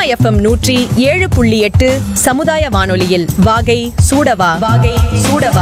FM நூற்றி ஏழு புள்ளி எட்டு சமுதாய வானொலியில் வாகை சூடவா வாகை சூடவா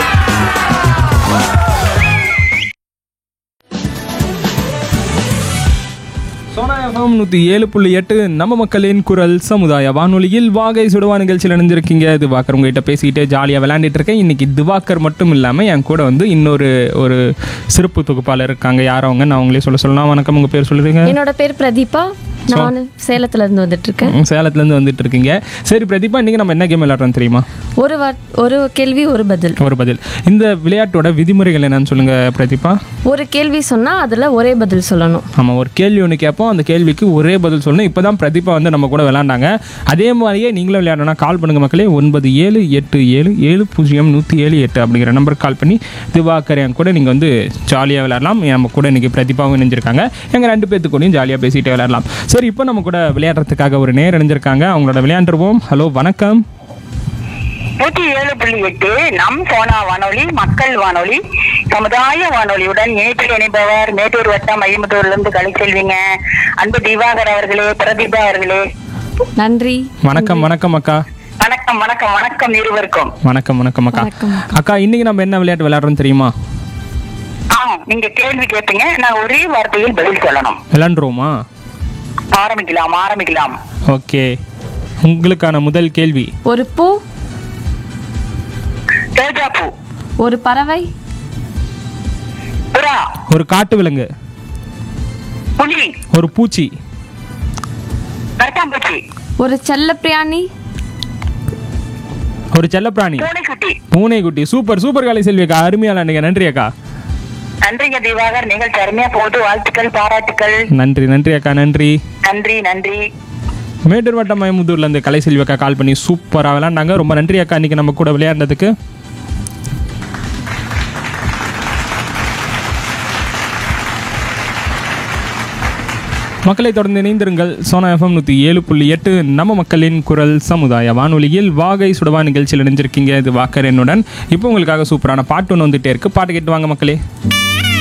சோனா எஃப்எம் நூற்றி ஏழு புள்ளி எட்டு நம்ம மக்களின் குரல் சமுதாய வானொலியில் வாகை சுடுவா நிகழ்ச்சியில் இணைஞ்சிருக்கீங்க திவாகர் உங்ககிட்ட பேசிக்கிட்டே ஜாலியாக விளையாண்டுட்டு இருக்கேன் இன்னைக்கு திவாகர் மட்டும் இல்லாமல் என் கூட வந்து இன்னொரு ஒரு சிறப்பு தொகுப்பாளர் இருக்காங்க யார் அவங்க நான் அவங்களே சொல்ல சொல்லலாம் வணக்கம் உங்கள் பேர் சொல்லுறீங்க என்னோட பேர் பிரதீபா நான் சேலத்துல இருந்து வந்துட்டு இருக்கேன் சேலத்துலேருந்து வந்துட்டு இருக்கீங்க சரி பிரதீபா இன்னைக்கு நம்ம என்ன கேம் விளையாடுறோம் தெரியுமா ஒரு வார் ஒரு கேள்வி ஒரு பதில் ஒரு பதில் இந்த விளையாட்டோட விதிமுறைகள் என்னன்னு சொல்லுங்க பிரதீபா ஒரு கேள்வி சொன்னா அதுல ஒரே பதில் சொல்லணும் ஆமாம் ஒரு கேள்வி ஒன்று கேட்போம் அந்த கேள்விக்கு ஒரே பதில் சொல்லணும் இப்போ தான் பிரதீபா வந்து நம்ம கூட விளையாண்டாங்க அதே மாதிரியே நீங்களும் விளையாடணும்னா கால் பண்ணுங்க மக்களே ஒன்பது ஏழு எட்டு ஏழு ஏழு பூஜ்ஜியம் நூற்றி ஏழு எட்டு அப்படிங்கிற நம்பருக்கு கால் பண்ணி திவாகர் என் கூட நீங்கள் வந்து ஜாலியாக விளையாடலாம் நம்ம கூட இன்றைக்கி பிரதீபாவும் இணைஞ்சிருக்காங்க எங்கள் ரெண்டு பேர்த்து கூடயும் ஜாலியாக பேசிகிட்டே விளையாடலாம் சரி இப்போ நம்ம கூட விளையாடுறதுக்காக ஒரு நேர் இணைஞ்சிருக்காங்க அவங்களோட விளையாண்டுருவோம் ஹலோ வணக்கம் நூற்றி ஏழு புள்ளி எட்டு நம் சோனா வானொலி மக்கள் வானொலி சமுதாய வானொலியுடன் இணைப்பில் இணைப்பவர் மேட்டூர் வட்டம் ஐம்பத்தூர்ல இருந்து கலைச்செல்விங்க அன்பு திவாகர் அவர்களே பிரதீபா அவர்களே நன்றி வணக்கம் வணக்கம் அக்கா வணக்கம் வணக்கம் வணக்கம் இருவருக்கும் வணக்கம் வணக்கம் அக்கா வணக்கம். அக்கா இன்னைக்கு நம்ம என்ன விளையாட்டு விளையாடுறோம் தெரியுமா ஆ நீங்க கேள்வி கேட்பீங்க நான் ஒரே வார்த்தையில் பதில் சொல்லணும் விளையாண்டுருவோமா ஆரம்பிக்கலாம் ஆரம்பிக்கலாம் ஓகே உங்களுக்கான முதல் கேள்வி ஒரு பூ ரோஜா பூ ஒரு பறவை புறா ஒரு காட்டு விலங்கு புலி ஒரு பூச்சி கரட்டாம்பூச்சி ஒரு செல்ல பிராணி ஒரு செல்லப்பிராணி பூனைக்குட்டி பூனைக்குட்டி சூப்பர் சூப்பர் காலை செல்வி அக்கா அருமையா விளையாடுங்க நன்றி அக்கா நன்றிங்க திவாகர் நீங்கள் அருமையா போது வாழ்த்துக்கள் பாராட்டுக்கள் நன்றி நன்றி அக்கா நன்றி நன்றி நன்றி மேட்டூர் வட்டம் மயமுதூர்ல இருந்து கலை செல்வி அக்கா கால் பண்ணி சூப்பரா விளையாண்டாங்க ரொம்ப நன்றி அக்கா இன்னைக்கு நம்ம கூட விளையாடுனதுக்கு மக்களை தொடர்ந்து இணைந்திருங்கள் சோனா எஃப்எம் நூற்றி ஏழு புள்ளி எட்டு நம்ம மக்களின் குரல் சமுதாய வானொலியில் வாகை சுடவா நிகழ்ச்சியில் இணைஞ்சிருக்கீங்க இது வாக்கர் என்னுடன் இப்போ உங்களுக்காக சூப்பரான பாட்டு ஒன்று வந்துட்டே இருக்கு பாட்டு கேட்டு வாங்க மக்களே